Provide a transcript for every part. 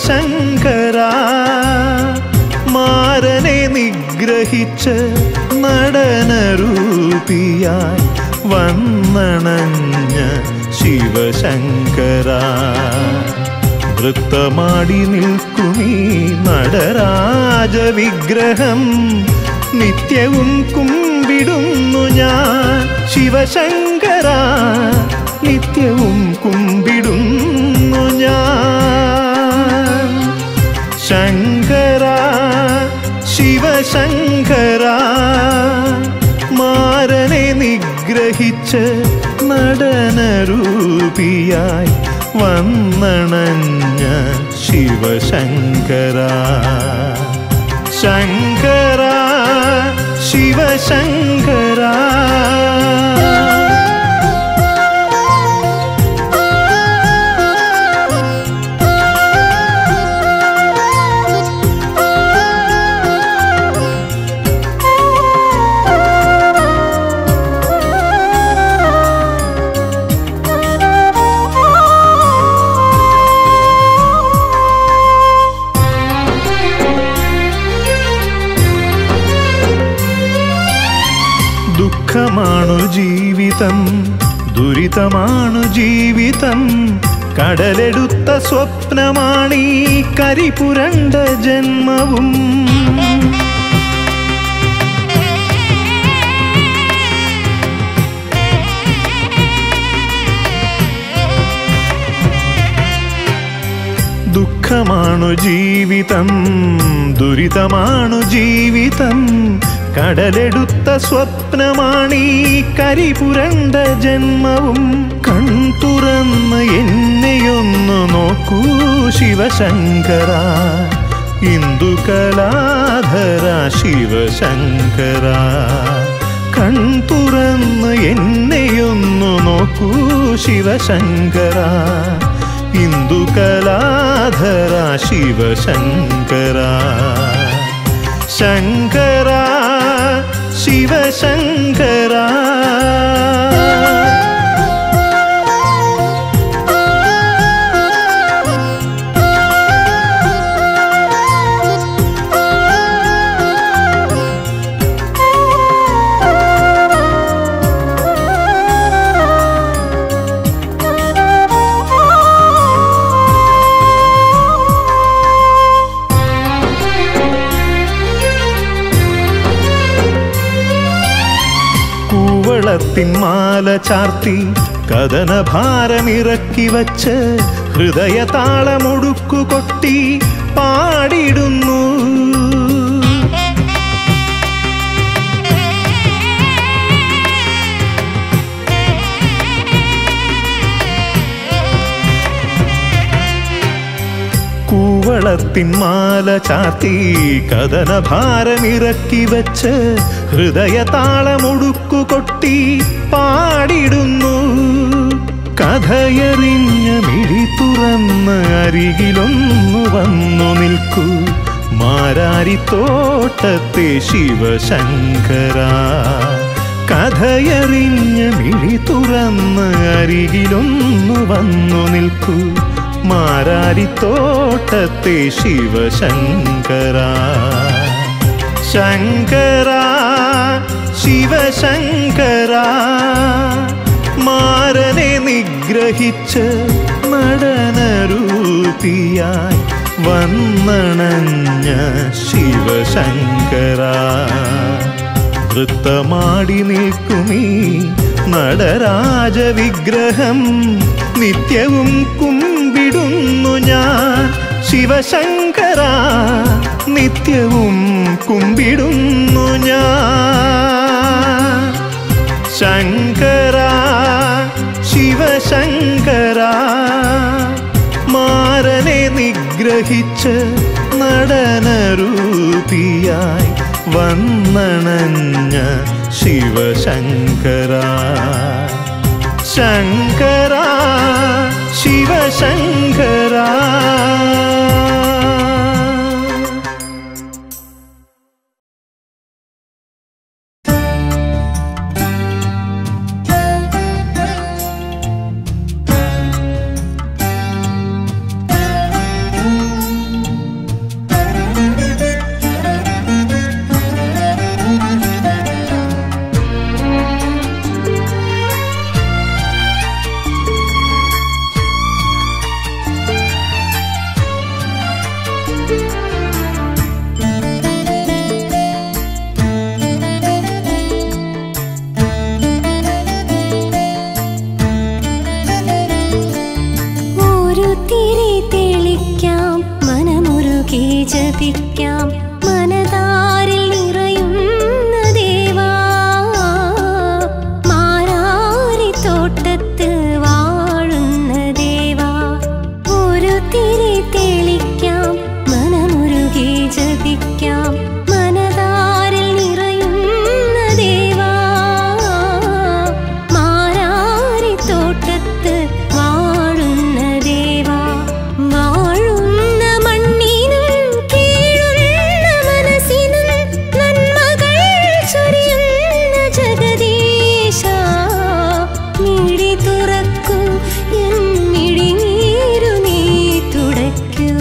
ശിവശങ്കര മാരനെ നിഗ്രഹിച്ച് നടനരൂപിയായി വന്നണഞ്ഞ ശിവശങ്കര വൃത്തമാടി നിൽക്കുമീ നടരാജ വിഗ്രഹം നിത്യവും കുമ്പിടുന്നു ഞാൻ ശിവശങ്കര നിത്യവും കുമ്പിടുന്നു ഞാൻ ശങ്കര ശിവശങ്കര മാരനെ നിഗ്രഹിച്ച് നടനരൂപിയായി വന്നണഞ്ഞ ശിവശങ്കര ശങ്കര ശിവശങ്കര ദുഃഖമാണു ജീവിതം ദുരിതമാണു ജീവിതം കടലെടുത്ത സ്വപ്നമാണീ കരിപുരണ്ട ജന്മവും ദുഃഖമാണു ജീവിതം ദുരിതമാണു ജീവിതം കടലെടുത്ത സ്വപ്നമാണീ കരിപുരണ്ട ജന്മവും കൺതുറന്ന് എന്നെയൊന്നു നോക്കൂ ശിവശങ്കര ഇന്ദുകലാധര ശിവശങ്കര കൺതുറന്ന് എന്നെയൊന്നു നോക്കൂ ശിവശങ്കര ഇന്ദുകലാധര ശിവശങ്കര ശങ്കര ശിവശങ്കര കൂവളത്തിൻ മാല ചാർത്തി കഥനഭാരമിറക്കി വച്ച് ഹൃദയ താളമൊടുക്കു കൊട്ടി പാടിടുന്നു കൂവളത്തിൻ മാല ചാത്തി കഥനഭാരമിറക്കി വച്ച് ഹൃദയ താളമൊടുക്കു കൊട്ടി പാടിടുന്നു കഥയറിഞ്ഞ മിഴി തുറന്ന് അരികിലൊന്നു വന്നു നിൽക്കൂ മാരാരിത്തോട്ടത്തെ ശിവശങ്കര കഥയറിഞ്ഞ മിഴി തുറന്ന് അരികിലൊന്നു വന്നു നിൽക്കൂ മാരാരിത്തോട്ടത്തെ ശിവശങ്കര ശങ്കര ശിവശങ്കര മാരനെ നിഗ്രഹിച്ച് നടനരൂപിയായി വന്നണഞ്ഞ ശിവശങ്കര വൃത്തമാടി നിൽക്കുമീ നടരാജ വിഗ്രഹം നിത്യവും കുമ്പിടുന്നു ഞാൻ ശിവശങ്കര നിത്യവും കുമ്പിടുന്നു ഞാൻ ശങ്കര ശിവശങ്കര മാരനെ നിഗ്രഹിച്ച് നടനരൂപിയായി വന്നണഞ്ഞ ശിവശങ്കര ശങ്കര ശിവശങ്കര Thank ജപിക്കാം മനതാരിൽ നിറയുന്ന ദേവാ മാരാരി തോട്ടത്ത് വാഴുന്ന ദേവാ ഒരു തിരി തെളിക്കാം മനമുരുകി ജപിക്കാം മനതാരിൽ നിറയുന്ന ദേവാ മാരാരി തോട്ടത്ത് വാഴുന്ന ദേവാ വാഴുന്ന മണ്ണിനും കീഴുന്ന മനസ്സിനും നന്മകൾ ചൊരിയുന്ന ജഗദീശ മിഴി തുറക്കൂ എൻ മിഴിനീരു നീ തുടയ്ക്കൂ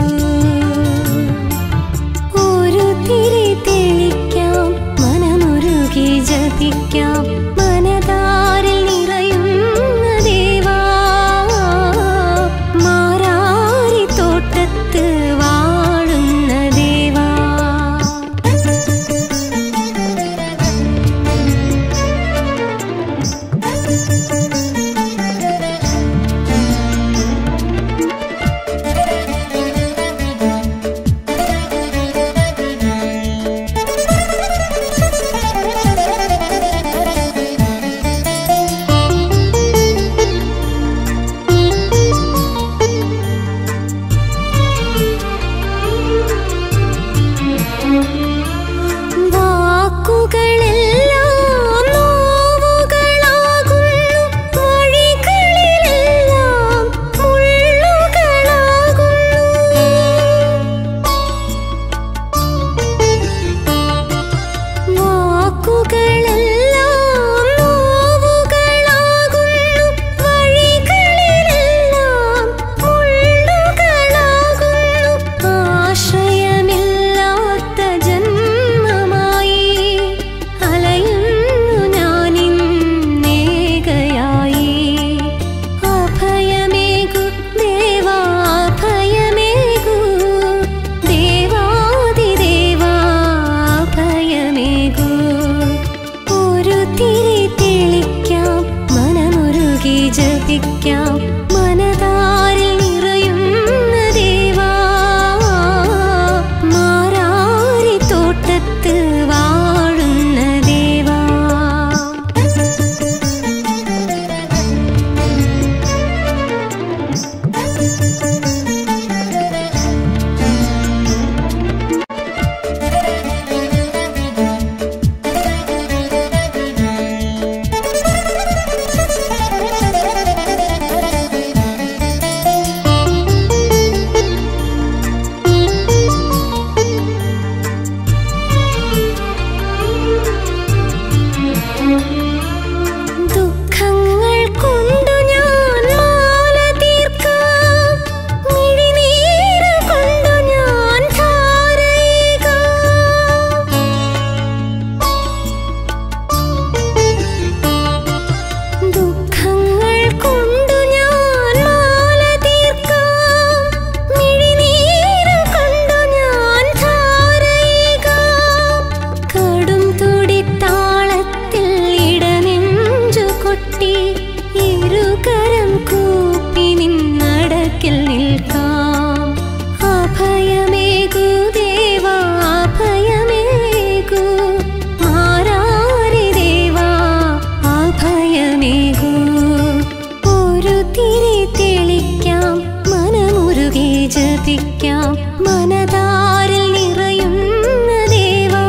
ഒരു തിരി തെളിക്കാം മനമുരുകി ജപിക്കാം മനതാരിൽ നിറയുന്ന ദേവാ മാരാരി തോട്ടത്ത് വാഴുന്ന ദേവാ വാക്കുകളെല്ലാം നോവുകളാകുന്നു വഴികളിലെല്ലാം മുള്ളുകളാകുന്നു വാക്കുകളെല്ലാം നോവുകളാകുന്നു വഴികളിലെല്ലാം മുള്ളുകളാകുന്നു ആശ്രയമില്ലാത്ത ജന്മമായി അലയുന്നു ഞാനിന്നേകയായി അഭയമേകു ദേവാ അഭയമേകു ദേവാദിദേവാ അഭയമേകു ഒരു തിരി തെളിക്കാം മനമുരുകി ജപിക്കാം മനതാരിൽ നിറയുന്ന ദേവാ മാരാരി തോട്ടത്ത് വാഴുന്ന ദേവാ ദുഃഖങ്ങൾ കൊണ്ടു ഞാൻ മാല തീർക്കാം മിഴിനീര് കൊണ്ടു ഞാൻ ധാരയിക്കാം ദുഃഖങ്ങൾ കൊണ്ടു ഞാൻ മാല തീർക്കാം മിഴിനീര് കൊണ്ടു ഞാൻ ധാരയിക്കാം കടും തുടിത്താളത്തിൽ ഇടനെഞ്ചു കൊട്ടി ഇരുകരം കൂപ്പി നിന്നടക്കിൽ നിൽക്കാം അഭയമേകു ദേവാ അഭയമേകു മാരാരി ദേവാ അഭയമേകു ഒരു തിരി തെളിക്കാം മനമുരുകി ജപിക്കാം മനതാരിൽ നിറയുന്ന ദേവാ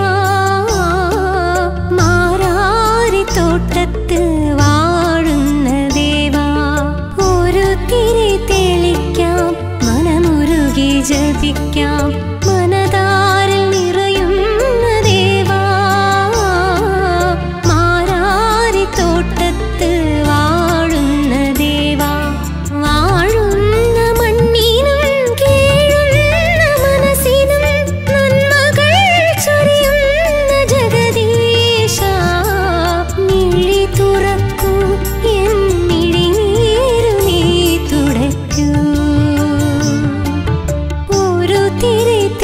മാരാരി തോട്ടത്ത് വാഴുന്ന ദേവാ ഒരു തിരി തെളിക്കാം മനമുരുകി ജപിക്കാം മനതാരിൽ നിറയുന്ന ദേവാ മാരാരി തോട്ടത്ത് വാഴുന്ന ദേവാ വാഴുന്ന മണ്ണിനും കീഴുന്ന മനസ്സിനും നന്മകൾ ചൊരിയുന്ന ജഗദീശ മിഴി തുറക്കൂ എൻ മിഴിനീരു നീ തുടയ്ക്കൂ ഒരു തിരി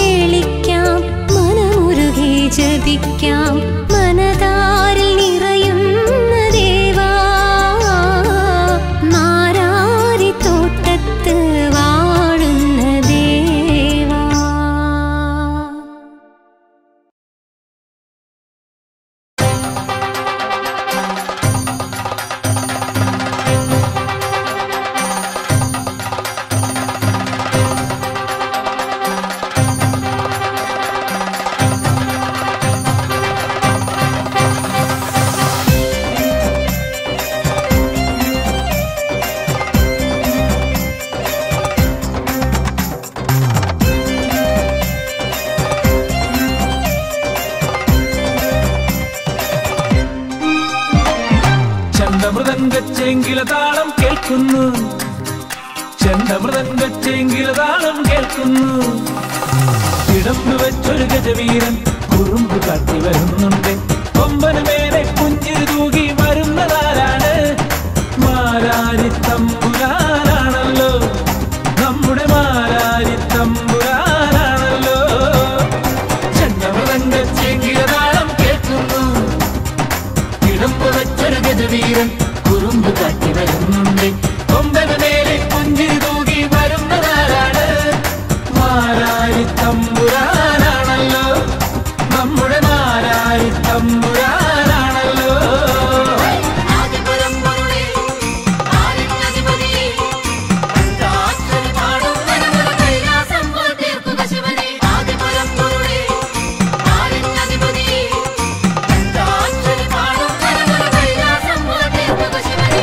കേൾക്കുന്നു ചെണ്ടമൃതങ്കച്ചെങ്കില താളം കേൾക്കുന്നു കിടമ്പ് വെച്ചൊരു ഗജവീരൻ കുറുമ്പ് കാട്ടി വരുന്നുണ്ട് കൊമ്പന് മേലെ പുഞ്ചിരി തൂകി വരുന്നതാരാണ് മാരാരി തമ്പുരാനാണല്ലോ നമ്മുടെ മാരാരി തമ്പുരാനാണല്ലോ ചെണ്ടമൃതങ്കച്ചെങ്കില താളം കേൾക്കുന്നു കിടമ്പ് വെച്ചൊരു ഗജവീരൻ കുറുമ്പ് കാട്ടി വരുന്നുണ്ട് കൊമ്പന് മേലെ പുഞ്ചിരി തൂകി വരുന്നതാരാണ് മാരാരി തമ്പുരാനാണല്ലോ നമ്മുടെ മാരാരി തമ്പുരാനാണല്ലോ ആദിപരമ്പൊരുളേ, ആദിത്യധിപതിയേ, പഞ്ചാക്ഷരി പാടും വനമുറ കൈലാസം പോൽ തീർക്കുക ശിവനെ. ആദിപരമ്പൊരുളേ, ആദിത്യധിപതിയേ, പഞ്ചാക്ഷരി പാടും വനമുറ കൈലാസം പോൽ തീർക്കുക ശിവനെ.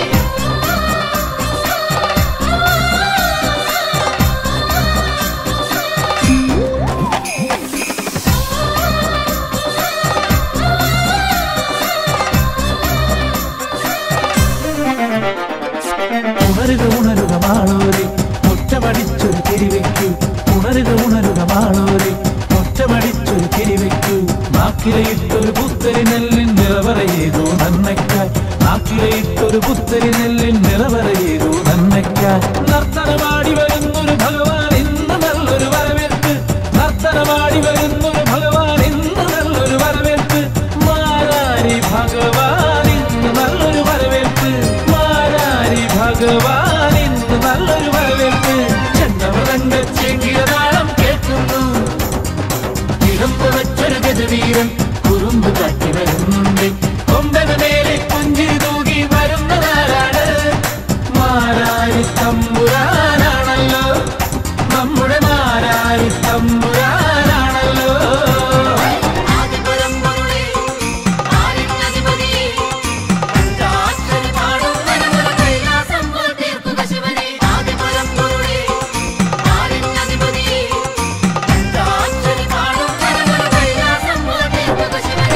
ഉണരുക ഉണരുക മാളോരെ ഒറ്റമടിച്ചൊരു തിരിവെക്കൂ ഉണരുക ഉണരുക മാളോരെ ഒറ്റമടിച്ചൊരു തിരിവെക്കൂ നാക്കിലയിട്ടൊരു പുത്തരി നെല്ലിൻ നിറവറയേതോ നന്മയ്ക്കായി നാക്കിലയിട്ടൊരു പുത്തരി നെല്ലിൻ നിറവറയേതോ നന്മയ്ക്കായി നർത്തനമാടി വരുന്നൊരു ഭഗവാൻ ഇന്ന് നല്ലൊരു വരവേൽപ്പ് നർത്തനമാടി വരുന്നൊരു ഭഗവാൻ ഇന്ന് നല്ലൊരു വരവേൽപ്പ് മാരാരി ഭഗവാൻ ഇന്ന് നല്ലൊരു വരവേൽപ്പ് മാരാരി ഭഗവാൻ ഇന്ന് നല്ലൊരു വരവേൽപ്പ് ചെണ്ടമൃതങ്കച്ചെങ്കിലതാളം കേൾക്കുന്നു ഇടമ്പ് വെച്ചൊരു ഗജവീരൻ കുറുമ്പ് കാട്ടി വരുന്നുണ്ട് കൊമ്പന് മേലെ പുഞ്ചിരി തൂകി വരുന്നതാരാണ് മാരാരി തമ്പുരാനാണല്ലോ നമ്മുടെ മാരാരി തമ്പുരാനാണല്ലോ ആദിപരമ്പൊരുളേ, ആദിത്യധിപതിയേ, പഞ്ചാക്ഷരി പാടും വനമുറ കൈലാസം പോൽ തീർക്കുക ശിവനെ. ആദിപരമ്പൊരുളേ, ആദിത്യധിപതിയേ, പഞ്ചാക്ഷരി പാടും വനമുറ കൈലാസം പോൽ തീർക്കുക ശിവനെ.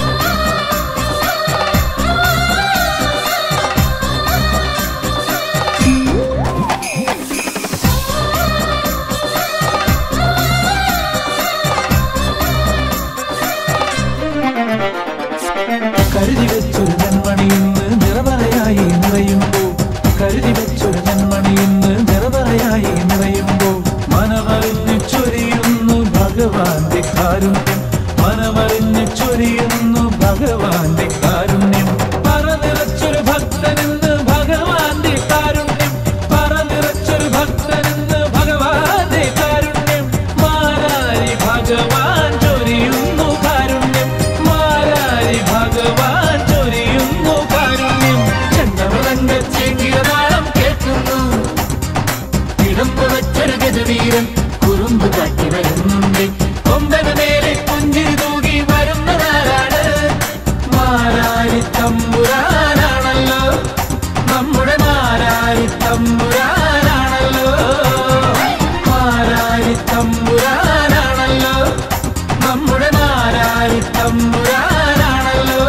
കരുതി വെച്ചൊരു നെന്മണി ഇന്ന് നിറവറയായി നിറയുമ്പോ കരുതി വെച്ചൊരു നെന്മണി ഇന്ന് നിറവറയായി നിറയുമ്പോ മനമറിഞ്ഞ് ചൊരിയുന്നു ഭഗവാന്റെ കാരുണ്യം മനമറിഞ്ഞ് ചൊരിയുന്നു ഭഗവാന്റെ കാരുണ്യം പറ നിറച്ചൊരു ഭക്തനെന്ന് ഭഗവാന്റെ കാരുണ്യം പറ നിറച്ചൊരു ഭക്തനെന്ന് ഭഗവാന്റെ കാരുണ്യം മാരാരി ഭഗവാൻ ചൊരിയുന്നു കാരുണ്യം മാരാരി ഭഗവാൻ ചൊരിയുന്നു കാരുണ്യം ചെണ്ടമൃതങ്കച്ചെങ്കിലതാളം കേൾക്കുന്നു ഇടമ്പ് വെച്ചൊരു ഗജവീരൻ കുറുമ്പ് കാട്ടി വരുന്നുണ്ട് കൊമ്പന് മേലെ പുഞ്ചിരി തൂകി വരുന്നതാരാണ് മാരാരി തമ്പുരാനാണല്ലോ നമ്മുടെ മാരാരി തമ്പുരാനാണല്ലോ മാരാരി തമ്പുരാനാണല്ലോ നമ്മുടെ മാരാരി തമ്പുരാനാണല്ലോ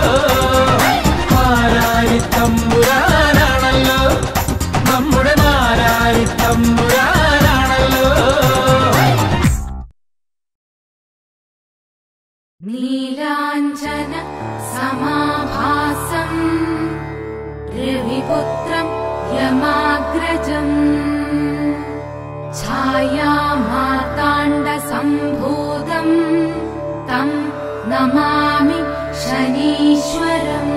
മാരാരി തമ്പുരാനാണല്ലോ നമ്മുടെ മാരാരി തമ്പുരാനാണല്ലോ നീലാഞ്ജന സമാഭാസം രവിപുത്രം യമാഗ്രജം ഛായാമാർത്താണ്ഡസംഭൂതം തം നമാമി ശനീശ്വരം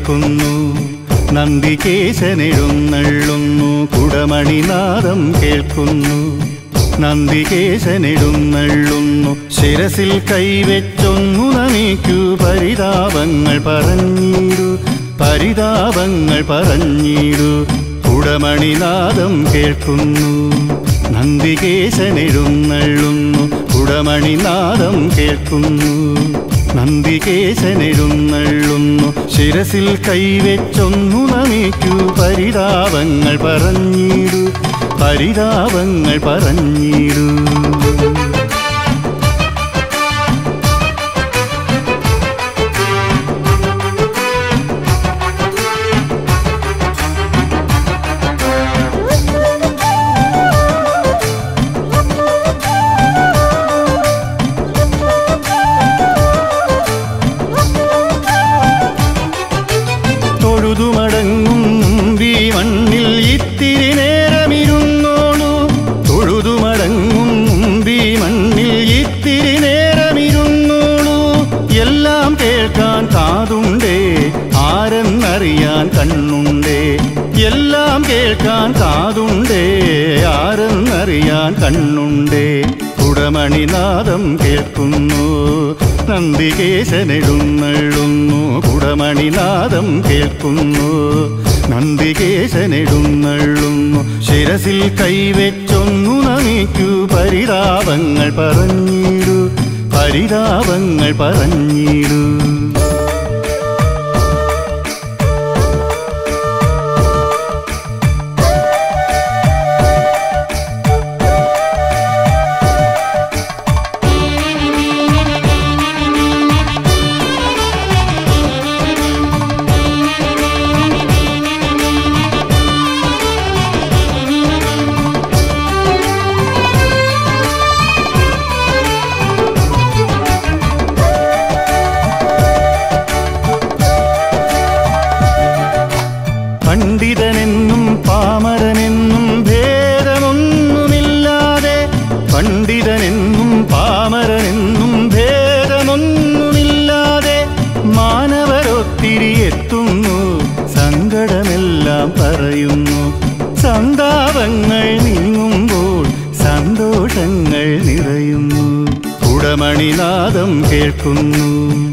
കേൾക്കുന്നു നന്ദികേശനെഴുന്നള്ളുന്നു കുടമണിനാദം കേൾക്കുന്നു നന്ദികേശനെഴുന്നള്ളുന്നു ശിരസിൽ കൈവച്ചൊന്നു നമിക്കൂ പരിതാപങ്ങൾ പറഞ്ഞിടു പരിതാപങ്ങൾ പറഞ്ഞിടു കുടമണിനാദം കേൾക്കുന്നു നന്ദികേശനെഴുന്നള്ളുന്നു കുടമണിനാദം കേൾക്കുന്നു നന്ദികേശനെഴുന്നള്ളുന്നു ശിരസിൽ കൈവച്ചൊന്നു നമിക്കൂ പരിതാപങ്ങൾ പറഞ്ഞിടു പരിതാപങ്ങൾ പറഞ്ഞിടു തൊഴുതുമടങ്ങും മുമ്പീ മണ്ണിൽ ഇത്തിരി നേരമിരുന്നോളൂ തൊഴുതുമടങ്ങും മുമ്പീ മണ്ണിൽ ഇത്തിരി നേരമിരുന്നോളൂ എല്ലാം കേൾക്കാൻ കാതുണ്ടേ ആരെന്നറിയാൻ കണ്ണുണ്ടേ എല്ലാം കേൾക്കാൻ കാതുണ്ടേ ആരെന്നറിയാൻ കണ്ണുണ്ടേ കുടമണിനാദം കേൾക്കുന്നു നന്ദികേശനെഴുന്നള്ളുന്നു കുടമണിനാദം കേൾക്കുന്നു നന്ദികേശനെഴുന്നള്ളുന്നു ശിരസിൽ കൈവച്ചൊന്നു നമിക്കൂ പരിതാപങ്ങൾ പറഞ്ഞിടു പരിതാപങ്ങൾ പറഞ്ഞിടു പണ്ഡിതനെന്നും പാമരനെന്നും ഭേദമൊന്നുമില്ലാതെ പണ്ഡിതനെന്നും പാമരനെന്നും ഭേദമൊന്നുമില്ലാതെ മാനവരൊത്തിരി എത്തുന്നു സങ്കടമെല്ലാം പറയുന്നു സന്താപങ്ങൾ നീങ്ങുമ്പോൾ സന്തോഷങ്ങൾ നിറയുന്നു കുടമണിനാദം കേൾക്കുന്നു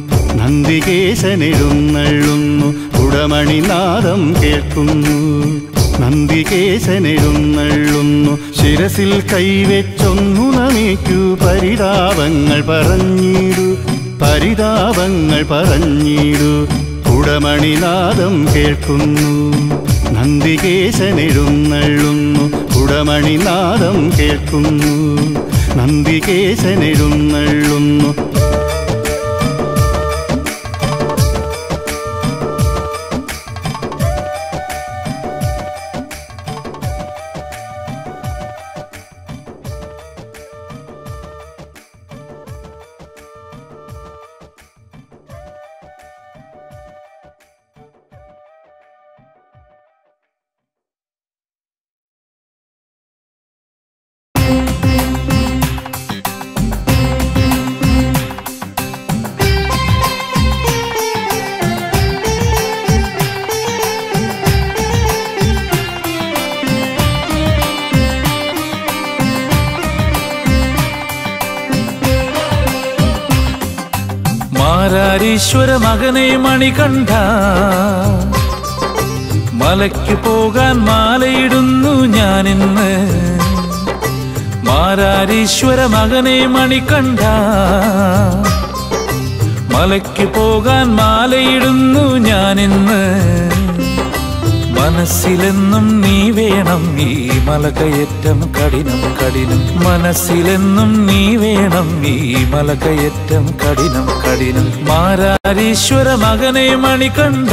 നന്ദികേശനെഴുന്നള്ളുന്നു കുടമണിനാദം കേൾക്കുന്നു നന്ദികേശനെഴുന്നള്ളുന്നു ശിരസിൽ കൈവച്ചൊന്നു നമിക്കൂ പരിതാപങ്ങൾ പറഞ്ഞിടു പരിതാപങ്ങൾ പറഞ്ഞിടു കുടമണിനാദം കേൾക്കുന്നു നന്ദികേശനെഴുന്നള്ളുന്നു കുടമണിനാദം കേൾക്കുന്നു നന്ദികേശനെഴുന്നള്ളുന്നു മാരാരീശ്വര മകനെ മണികണ്ഠ മലയ്ക്ക് പോകാൻ മാലയിടുന്നു ഞാനിന്ന് മാരാരീശ്വര മകനെ മണികണ്ഠ മലയ്ക്ക് പോകാൻ മാലയിടുന്നു ഞാനിന്ന് മനസ്സിലെന്നും നീ വേണം ഈ മലകയറ്റം കഠിനം കഠിനം മനസ്സിലെന്നും നീ വേണം ഈ മലകയറ്റം കഠിനം കഠിനം മാരാരീശ്വര മകനെ മണികണ്ഠ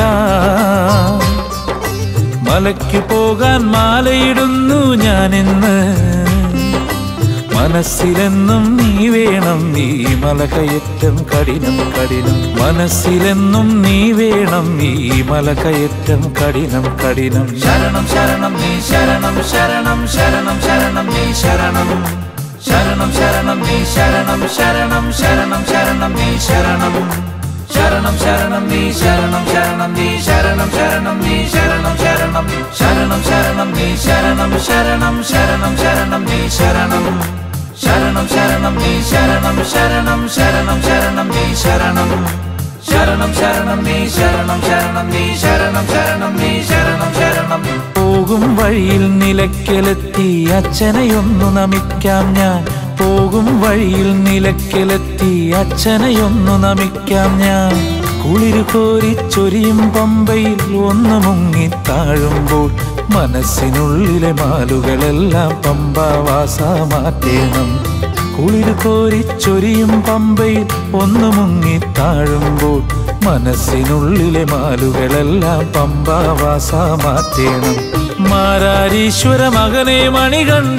മലയ്ക്ക് പോകാൻ മാലയിടുന്നു ഞാനിന്ന് മനസ്സിലെന്നും നീ വേണം നീ മലകയറ്റം കഠിനം കഠിനം മനസ്സിലെന്നും നീ വേണം നീ മലകയറ്റം കഠിനം കഠിനം ശരണം ശരണം നീ ശരണം ശരണം ശരണം ശരണം നീ ശരണം ശരണം ശരണം നീ ശരണം ശരണം ശരണം ശരണം നീ ശരണം ശരണം ശരണം നീ ശരണം ശരണം നീ ശരണം ശരണം നീ ശരണം ശരണം ശരണം ശരണം നീ ശരണം ശരണം ശരണം ശരണം നീ ശരണം ശരണം ശരണം നീ ശരണം ശരണം ശരണം ശരണം നീ ശരണം ശരണം ശരണം നീ ശരണം ശരണം നീ ശരണം ശരണം നീ ശരണം ശരണം പോകും വഴിയിൽ നിലയ്ക്കലെത്തി അച്ഛനെയൊന്നു നമിക്കാം ഞാൻ പോകും വഴിയിൽ നിലയ്ക്കലെത്തി അച്ഛനെയൊന്നു നമിക്കാം ഞാൻ കുളിരു കോരി ചൊരിയും പമ്പയിൽ ഒന്ന് മുങ്ങി താഴുമ്പോൾ മനസ്സിനുള്ളിലെ മാലുകളെല്ലാം പമ്പാവാസ മാറ്റേണം കുളിരു കോരി ചൊരിയും പമ്പയിൽ ഒന്ന് മുങ്ങി താഴുമ്പോൾ മനസ്സിനുള്ളിലെ മാലുകളെല്ലാം പമ്പാവാസ മാറ്റേണം മാരാരീശ്വര മകനെ മണികണ്ട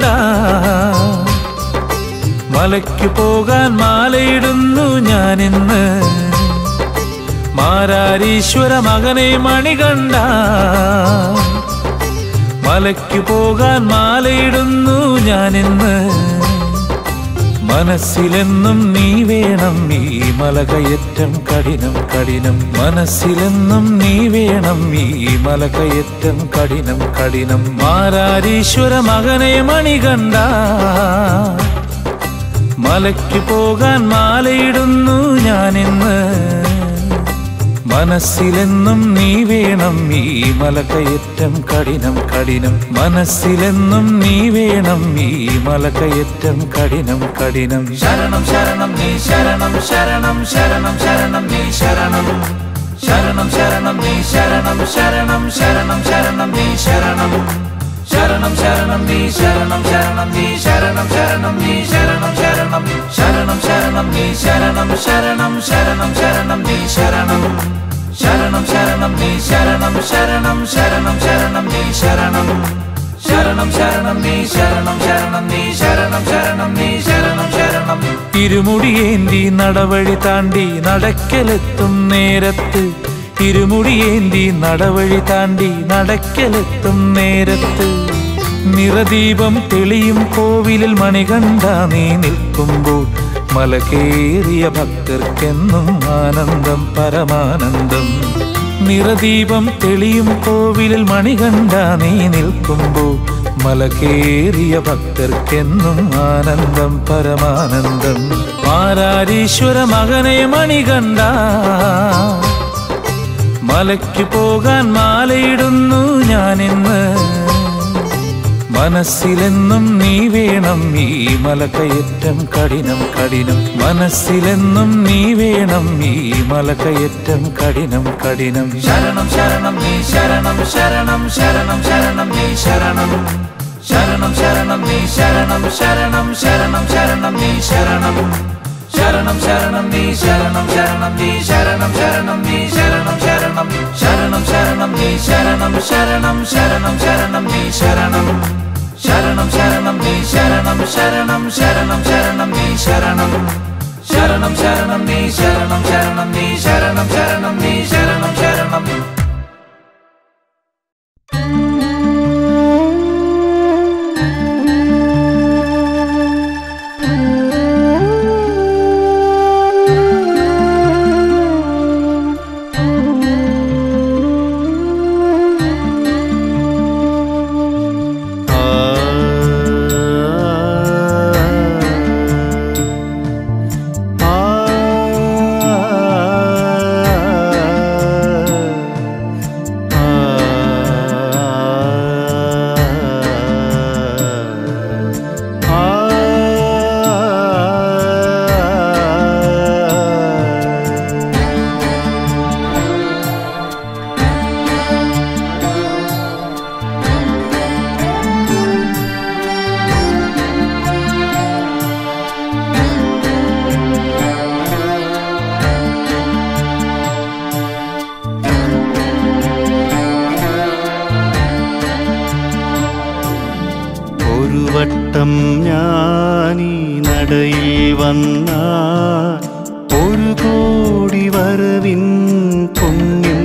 മലയ്ക്കു പോകാൻ മാലയിടുന്നു ഞാനിന്ന് മാരാരീശ്വര മകനെ മണികണ്ട മലയ്ക്കു പോകാൻ മാലയിടുന്നു ഞാനിന്ന് മനസ്സിലെന്നും നീ വേണം ഈ മലകയറ്റം കഠിനം കഠിനം മനസ്സിലെന്നും നീ വേണം ഈ മലകയറ്റം കഠിനം കഠിനം മാരാരീശ്വര മകനെ മണികണ്ട മലയ്ക്ക് പോകാൻ മാലയിടുന്നു ഞാനിന്ന് മനസ്സിലെന്നും നീ വേണം ഈ മലകയറ്റം കഠിനം കഠിനം മനസ്സിലെന്നും നീ വേണം ഈ മലകയറ്റം കഠിനം കഠിനം ശരണം ശരണം നീ ശരണം ശരണം ശരണം ശരണം നീ ശരണം ശരണം ശരണം നീ ശരണം ശരണം ശരണം ശരണം നീ ശരണം ശരണം ശരണം നീ ശരണം ശരണം നീ ശരണം ശരണം നീ ശരണം ശരണം ശരണം ശരണം നീ ശരണം ശരണം ശരണം ശരണം നീ ശരണം ശരണം ശരണം നീ ശരണം ശരണം ശരണം ശരണം നീ ശരണം ശരണം ശരണം നീ ശരണം ശരണം നീ ശരണം ശരണം നീ ശരണം ശരണം ഇരുമുടിയേന്തി നടവഴി താണ്ടി നടക്കലെത്തും നേരത്ത് ഇരുമുടിയേന്തി നടവഴി താണ്ടി നടക്കലെത്തും നേരത്ത് നിറദീപം തെളിയും കോവിലിൽ മണികണ്ട നീ നിൽക്കുമ്പോൾ മലകേറിയ ഭക്തർക്കെന്നും ആനന്ദം പരമാനന്ദം നിറദീപം തെളിയും കോവിലിൽ മണികണ്ട നീ നിൽക്കുമ്പോൾ മലകേറിയ ഭക്തർക്കെന്നും ആനന്ദം പരമാനന്ദം മാരാരീശ്വര മകനെ മണികണ്ട മലയ്ക്ക് പോകാൻ മാലയിടുന്നു ഞാനിന്ന് മനസ്സിലെന്നും നീ വേണം ഈ മലകയറ്റം കഠിനം കഠിനം മനസ്സിലെന്നും നീ വേണം ഈ മലകയറ്റം കഠിനം കഠിനം ശരണം ശരണം നീ ശരണം ശരണം ശരണം ശരണം നീ ശരണം ശരണം ശരണം നീ ശരണം ശരണം ശരണം ശരണം നീ ശരണം ശരണം ശരണം നീ ശരണം ശരണം നീ ശരണം ശരണം നീ ശരണം ശരണം ശരണം ശരണം നീ ശരണം ശരണം ശരണം ശരണം നീ ശരണം ശരണം ശരണം നീ ശരണം ശരണം ശരണം ശരണം നീ ശരണം ശരണം ശരണം നീ ശരണം ശരണം നീ ശരണം ശരണം നീ ശരണം ശരണം ഒരു വട്ടം ഞാനീ നടയിൽ വന്ന ഒരു കോടി വരവിൻ പുണ്യം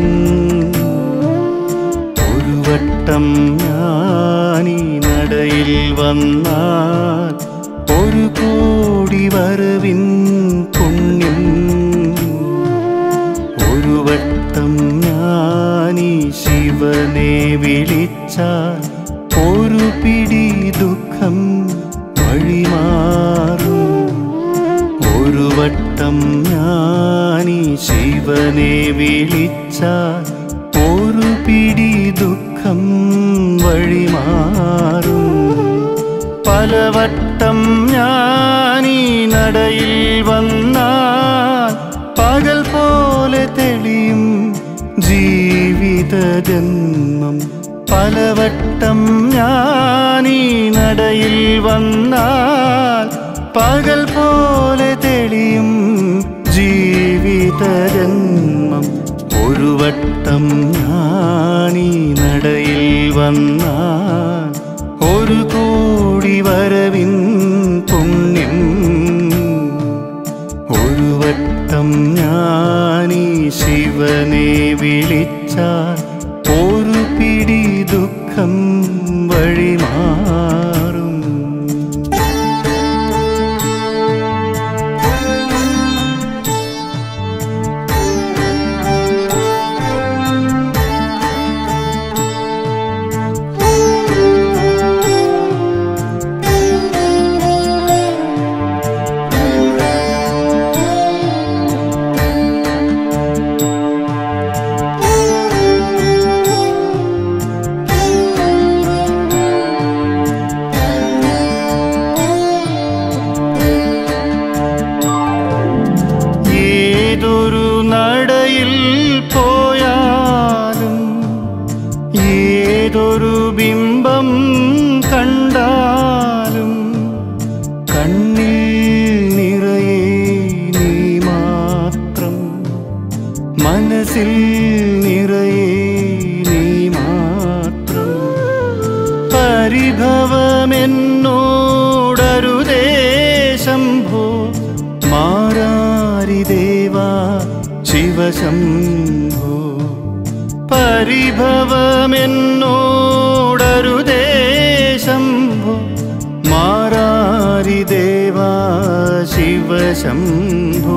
ഒരു വട്ടം ഞാനീ നടയിൽ വന്ന ഒരു കോടി വരവിൻ പുണ്യം ഒരു വട്ടം ഞാനീ ശിവനെ വിളിച്ചാൽ ഒരു പിടി ദുഃഖം വഴിമാറും പലവട്ടം ഞാനീ നടയിൽ വന്നാൽ പകൽ പോലെ തെളിയും ജീവിത ജന്മം പലവട്ടം ഞാനീ നടയിൽ വന്നാൽ പകൽ പോലെ തെളിയും ജീവിത ജന്മം ഒരു വട്ടം ഞാനീ നടയിൽ വന്നാൽ ഒരു കോടി വരവിൻ പുണ്യം ഒരു വട്ടം ഞാനീ ശിവനെ വിളിച്ചാൽ ഒരു പിടി ദുഃഖം വഴിമാറും ഏതൊരു നടയിൽ പോയാലും ഏതൊരു ബിംബം കണ്ടാലും കണ്ണിൽ നിറയെ നീ മാത്രം മനസ്സിൽ നിറയെ നീ മാത്രം പരിഭവമെന്നോടരുതേ ശംഭോ മാരാരിദേവാ ശിവശംഭോ പരിഭവമെന്നോടരുതേ ശംഭോ മാരാരിദേവാ ശിവശംഭോ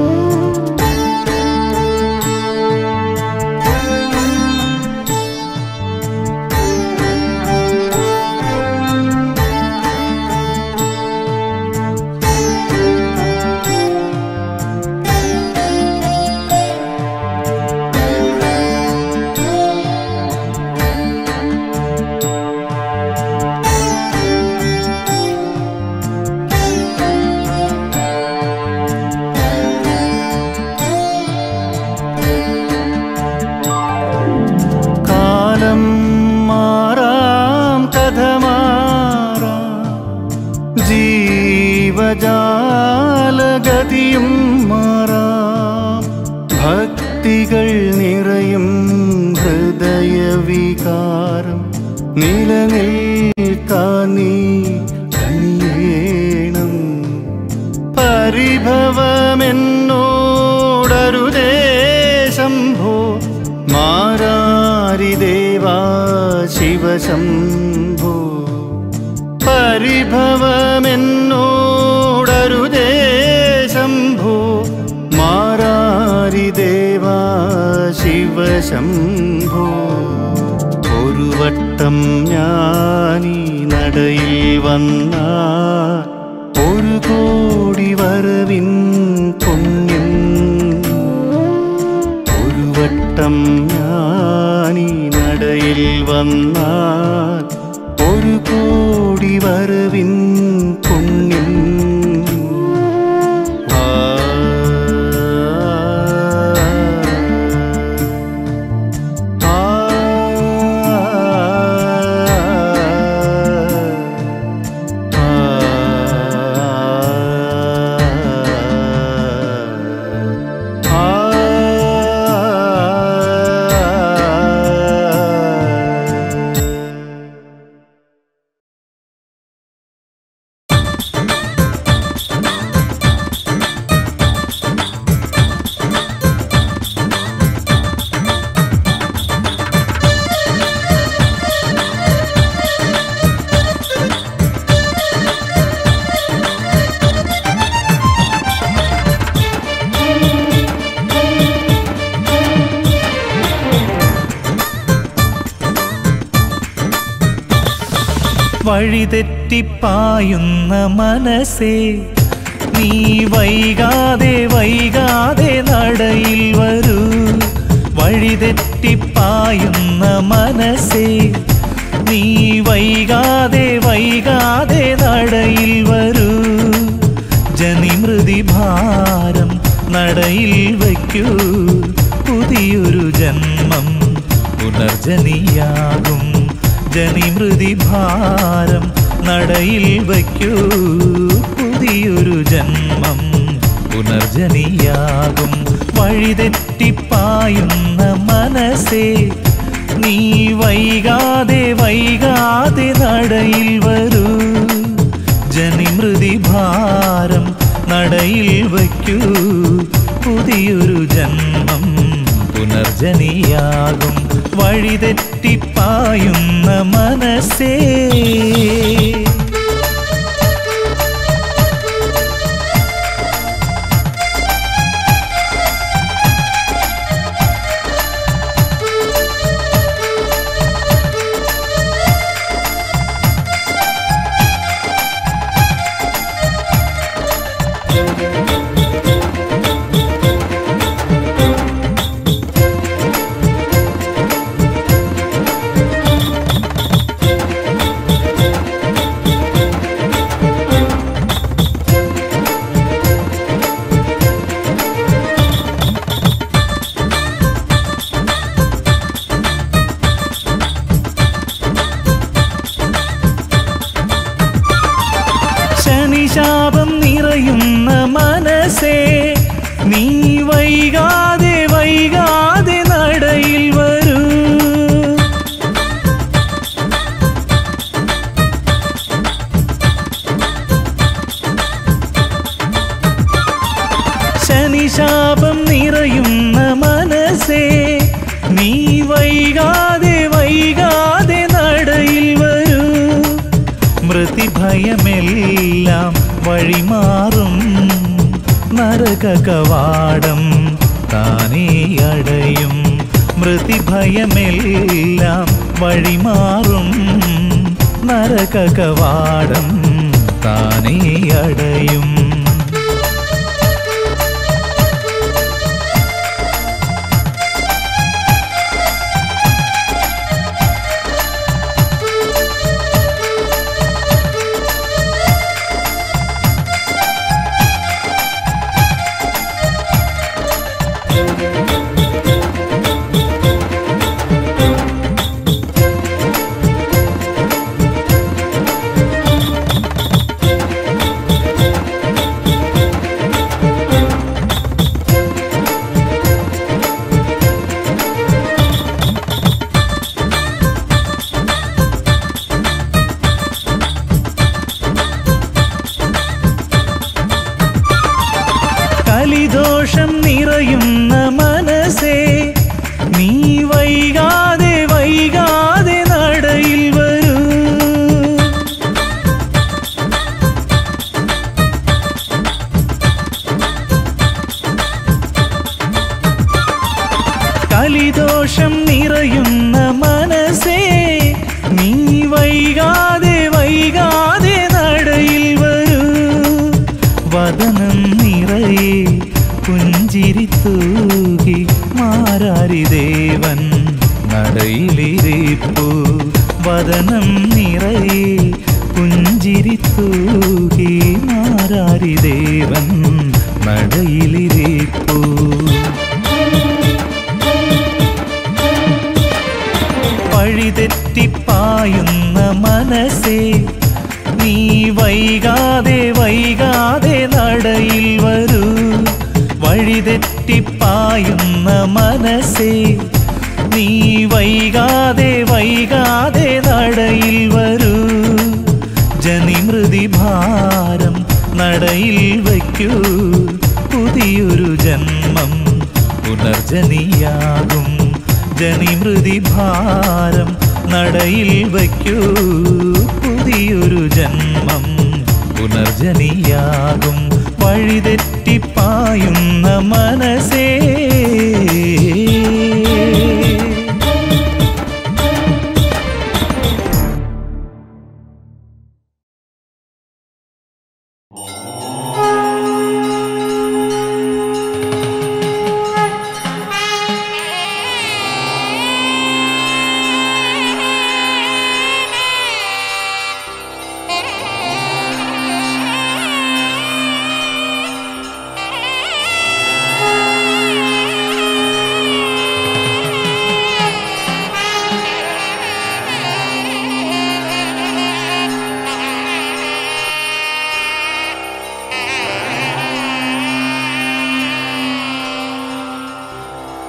കാലം മാറാം കഥ മാറാം ജീവജാലഗതിയും മാറാം ഭക്തികൾ നിറയും ഹൃദയവികാരം നിലനിൽക്കാൻ നീ കണിയേണം പരിഭവമെന്നോടരുതേ ശംഭോ മാരാരിദേവാ ശിവശംഭോ പരിഭവമെന്നോടരുതേ ശംഭോ മാരാരിദേവാ ശിവശംഭോ ഒരു വട്ടം ഞാനീ നടയിൽ വന്ന ഒരു കോടി വരവിൻ പുണ്യം ഒരു വട്ടം ഞാനീ നടയിൽ വന്നാൽ ഒരു കോടി വരവിൻ പുണ്യം ആ വഴിതെറ്റിപ്പായുന്ന മനസ്സേ നീ വൈകാതെ വൈകാതെ നടയിൽ വരൂ വഴിതെറ്റിപ്പായുന്ന മനസ്സേ നീ വൈകാതെ വൈകാതെ നടയിൽ വരൂ ജനിമൃതി ഭാരം നടയിൽ വയ്ക്കൂ പുതിയൊരു ജന്മം പുനർജനിയാകും ജനിമൃതി ഭാരം നടയിൽ വയ്ക്കൂ പുതിയൊരു ജന്മം പുനർജനിയാകും വഴിതെറ്റിപ്പായുന്ന മനസ്സേ നീ വൈകാതെ വൈകാതെ നടയിൽ വരൂ ജനിമൃതി ഭാരം നടയിൽ വയ്ക്കൂ പുതിയൊരു ജന്മം പുനർജനിയാകും വഴിതെറ്റിപ്പായുന്ന മനസ്സേ ശനിശാപം നിറയുന്ന മനസ്സേ നീ വൈകാതെ വൈകാതെ നടയിൽ വരൂ ശനിശാപം നിറയുന്ന മനസ്സേ നീ വൈകാതെ വൈകാതെ നടയിൽ വരൂ മൃതിഭയമെല്ലാം വഴിമാറും നരക കവാടം താനേ അടയും മൃതിഭയമെല്ലാം വഴിമാറും നരക കവാടം താനേ അടയും കലിദോഷം നിറയുന്ന മനസ്സേ നീ വൈകാതെ വൈകാതെ നടയിൽ വരൂ കലിദോഷം നിറയുന്ന മനസ്സേ നീ വൈകാതെ വൈകാതെ നടയിൽ വരൂ വദനം നിറയെ പുഞ്ചിരി തൂകി മാരാരി ദേവൻ നടയിലിരിപ്പു വദനം നിറയെ പുഞ്ചിരി തൂകി മാരാരി ദേവൻ നടയിലിരിപ്പു വഴിതെറ്റിപ്പായുന്ന മനസ്സേ നീ വൈകാതെ വൈകാതെ നടയിൽ വരൂ വഴിതെറ്റിപ്പായുന്ന മനസ്സേ നീ വൈകാതെ വൈകാതെ നടയിൽ വരൂ ജനിമൃതി ഭാരം നടയിൽ വയ്ക്കൂ പുതിയൊരു ജന്മം പുനർജനിയാകും ജനിമൃതി ഭാരം നടയിൽ വയ്ക്കൂ പുതിയൊരു ജന്മം പുനർജനിയാകും വഴിതെറ്റിപ്പായുന്ന മനസ്സേ ഓ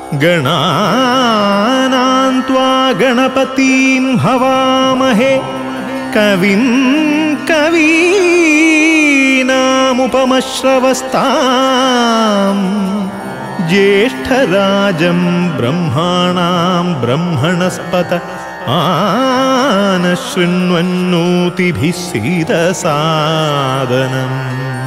गणानां त्वा गणपतीं हवामहे कविं कवीनामुपमश्रवस्ताम् ज्येष्ठराजं ब्रह्माणां ब्रह्मणस्पत आनशृण्वन्नोतिभिः सीदसादनम्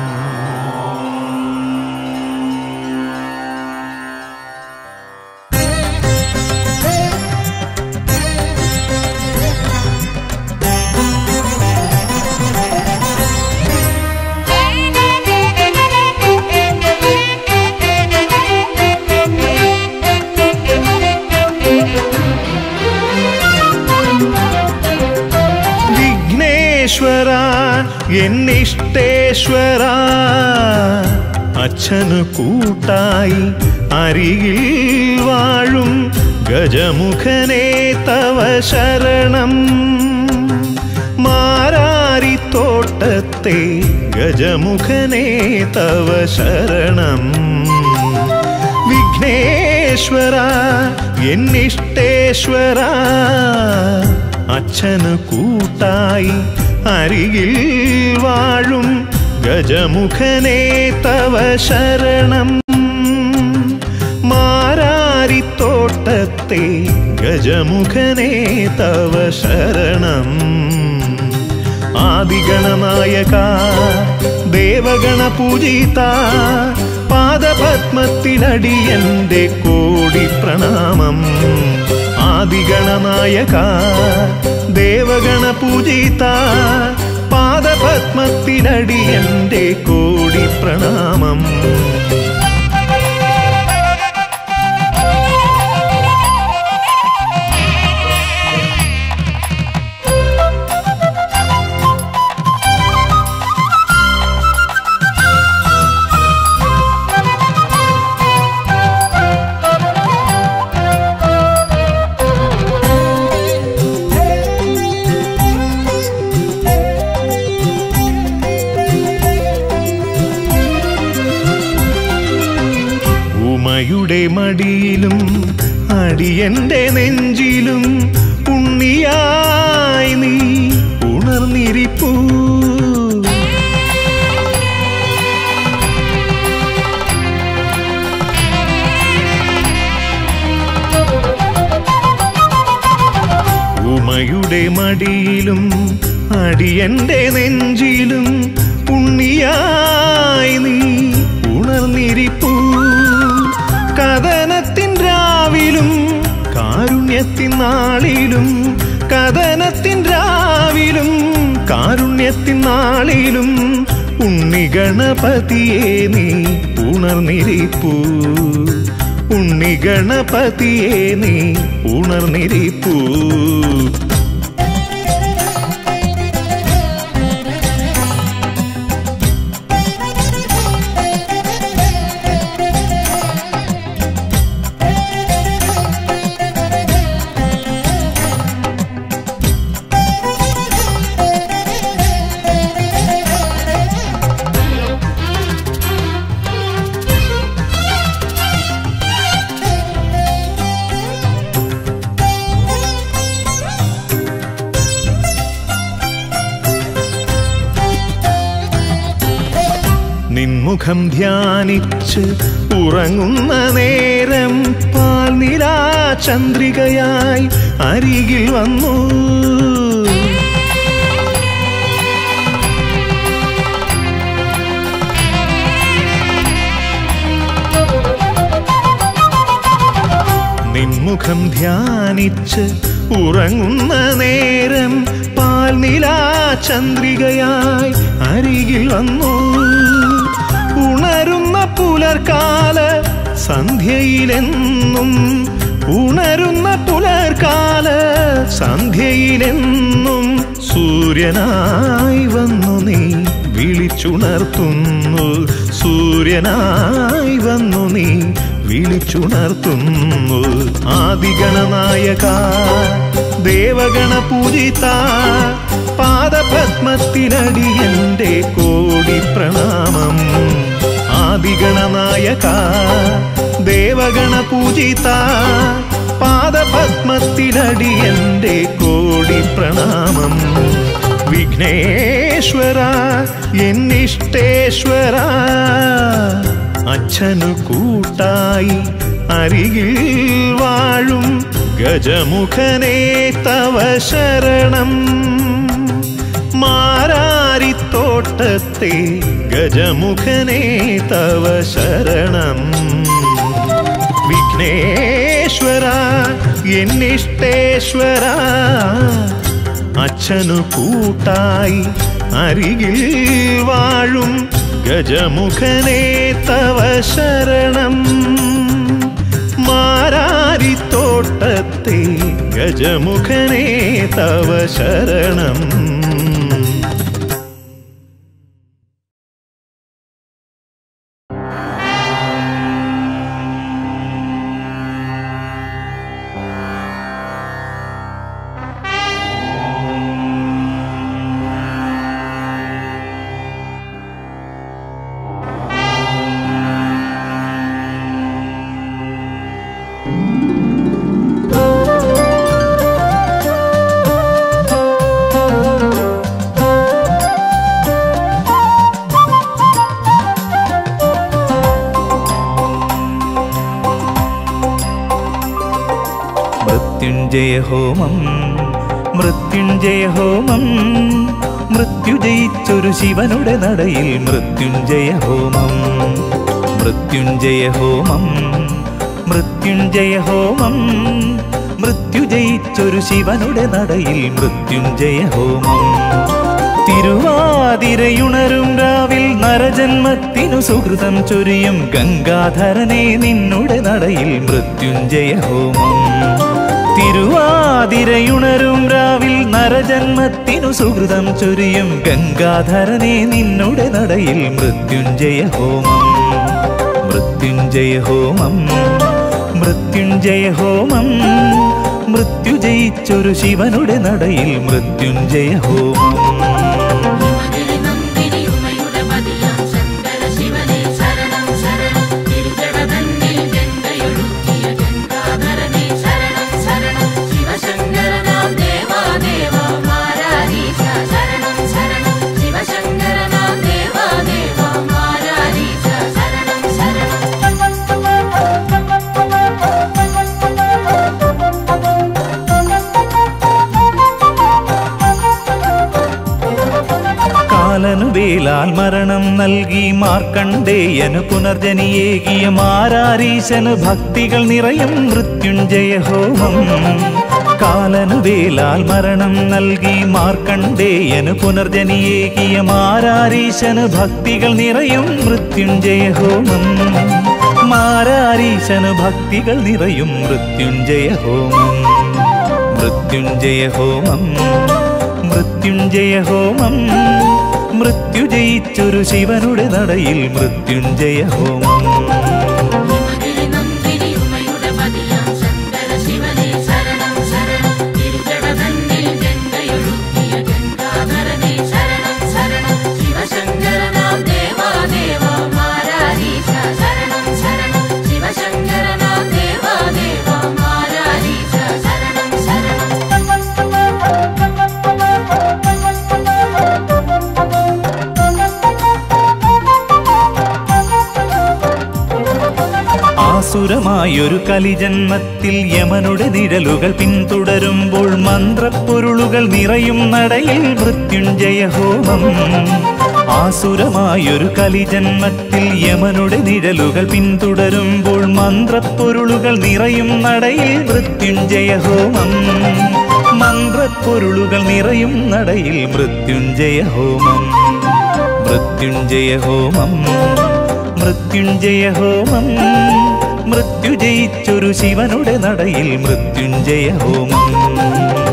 വിഘ്നേശ്വര എന്നിഷ്ടേശ്വര അച്ഛനു കൂട്ടായി അരികിൽ വാഴും ഗജമുഖനെ തവ ശരണം മാരാരിത്തോട്ടത്തെ ഗജമുഖനെ തവ ശരണം വിഘ്നേശ്വര എന്നിഷ്ടേശ്വര അച്ഛനു കൂട്ടായി അരികിൽ വാഴും ഗജമുഖനെ തവ ശരണം മാരാരിത്തോട്ടത്തെ ഗജമുഖനെ തവ ശരണം ആദിഗണനായക ദേവഗണ പൂജിത പാദപത്മത്തിലടിയന്റെ കോടി പ്രണാമം ആദിഗണനായക ദേവഗണ പൂജിത പാദപത്മത്തിലടിയന്റെ കോടി പ്രണാമം ഉമയുടെ മടിയിലും അടിയന്റെ നെഞ്ചിലും ഉണ്ണിയായി നീ ഉണർന്നിരിപ്പൂ ഉമയുടെ മടിയിലും അടിയന്റെ നെഞ്ചിലും ഉണ്ണിയായി നീ ഉണർന്നിരിപ്പൂ കഥനത്തിൻ രാവിലും കാരുണ്യത്തിൻ നാളിലും കഥനത്തിൻ രാവിലും കാരുണ്യത്തിൻ നാളിലും ഉണ്ണിഗണപതിയെ നീ ഉണർന്നിരിപ്പൂ ഉണ്ണിഗണപതിയെ നീ ഉണർന്നിരിപ്പൂ നിൻമുഖം ധ്യാനിച്ച് ഉറങ്ങുന്ന നേരം പാൽനിലാ ചന്ദ്രികയായി അരികിൽ വന്നു നിൻമുഖം ധ്യാനിച്ച് ഉറങ്ങുന്ന നേരം പാൽനിലാ ചന്ദ്രികയായി അരികിൽ വന്നു ഉണരുന്ന പുലർക്കാല സന്ധ്യയിലെന്നും ഉണരുന്ന പുലർക്കാല സന്ധ്യയിലെന്നും സൂര്യനായി വന്നു നീ വിളിച്ചുണർത്തുന്നു സൂര്യനായി വന്നു നീ വിളിച്ചുണർത്തുന്നു ആദിഗണനായക ദേവഗണ പൂജിത പാദപത്മത്തിനടിയന്റെ കോടി പ്രണാമം ആദിഗണനായക ദേവഗണ പൂജിത പാദപത്മത്തിനടിയന്റെ കോടി പ്രണാമം വിഘ്നേശ്വര എന്നിഷ്ടേശ്വര അച്ഛനു കൂട്ടായി അരികിൽ വാഴും ഗജമുഖനേ തവ ശരണം മാരാരിത്തോട്ടത്തെ ഗജമുഖനേ തവ ശരണം വിഘ്നേശ്വര എന്നിഷ്ടേശ്വര അച്ഛനു കൂട്ടായി അരികിൽ വാഴും ഗജമുഖനേ തവ ശരണം മാരാരിത്തോട്ടത്തെ ഗജമുഖനേ തവ ശരണം മൃത്യുഞ്ജയ ഹോമം മൃത്യുഞ്ജയ ഹോമം മൃത്യു ജയിച്ചൊരു ശിവനുടെ നടയിൽ മൃത്യുഞ്ജയ ഹോമം മൃത്യുഞ്ജയ ഹോമം മൃത്യുഞ്ജയ ഹോമം മൃത്യു ജയിച്ചൊരു ശിവനുടെ നടയിൽ മൃത്യുഞ്ജയ ഹോമം തിരുവാതിരയുണരും രാവിൽ നരജന്മത്തിനു സുഹൃതം ചൊരിയും ഗംഗാധരനെ നിന്നുടെ നടയിൽ മൃത്യുഞ്ജയ ഹോമം തിരുവാതിരയുണരും രാവിൽ നരജന്മത്തിനു സുഹൃതം ചൊരിയും ഗംഗാധരനെ നിന്നുടെ നടയിൽ മൃത്യുഞ്ജയ ഹോമം മൃത്യുഞ്ജയ ഹോമം മൃത്യുഞ്ജയ ഹോമം മൃത്യു ജയിച്ചൊരു ശിവനുടെ നടയിൽ മൃത്യുഞ്ജയ ഹോമം ഹിമഗിരി നന്ദിനി ഉമയുടെ പതിയാം ശങ്കര ശിവനെ ശരണം ശരണം തിരുജടതന്നിൽ ഗംഗയൊഴുക്കിയ ഗംഗാധരനെ ശരണം ശരണം ശിവശങ്കരനാം ദേവാദേവ മാരാരീശ ശരണം ശരണം ശിവശങ്കരനാം ദേവാദേവ മാരാരീശ ശരണം കാലനു വേലാൽ മരണം നൽകി മാർക്കണ്ഡേയനു പുനർജനിയേകിയ മാരാരീശന് ഭക്തികൾ നിറയും മൃത്യുഞ്ജയ ഹോമം കാലനു വേലാൽ മരണം നൽകി മാർക്കണ്ഡേയനു പുനർജനിയേകിയ മാരാരീശന് ഭക്തികൾ നിറയും മൃത്യുഞ്ജയ ഹോമം മാരാരീശന് ഭക്തികൾ നിറയും മൃത്യുഞ്ജയ ഹോമം മൃത്യുഞ്ജയ ഹോമം മൃത്യുഞ്ജയ ഹോമം മൃത്യു ജയിച്ചൊരു ശിവനുടെ നടയിൽ മൃത്യുഞ്ജയ ഹോമം ഹിമഗിരി നന്ദിനി ഉമയുടെ പതിയാം ശങ്കര ശിവനെ ശരണം ശരണം തിരുജടതന്നിൽ ഗംഗയൊഴുക്കിയ ഗംഗാധരനെ ശരണം ശരണം ശിവശങ്കരനാം ദേവാദേവ മാരാരീശ ശരണം ശരണം ശിവശങ്കരനാം ദേവാദേവ മാരാരീശ ശരണം ആസുരമായൊരു കലിജന്മത്തിൽ യമനുടെ നിഴലുകൾ പിന്തുടരുമ്പോൾ മന്ത്രപ്പൊരുളുകൾ നിറയും നടയിൽ മൃത്യുഞ്ജയ ഹോമം ആസുരമായൊരു കലിജന്മത്തിൽ യമനുടെ നിഴലുകൾ പിന്തുടരുമ്പോൾ മന്ത്രപ്പൊരുളുകൾ നിറയും നടയിൽ മൃത്യുഞ്ജയ ഹോമം മന്ത്രപ്പൊരുളുകൾ നിറയും നടയിൽ മൃത്യുഞ്ജയ ഹോമം മൃത്യുഞ്ജയ ഹോമം മൃത്യുഞ്ജയ ഹോമം മൃത്യു ജയിച്ചൊരു ശിവനുടെ നടയിൽ മൃത്യുഞ്ജയ ഹോമം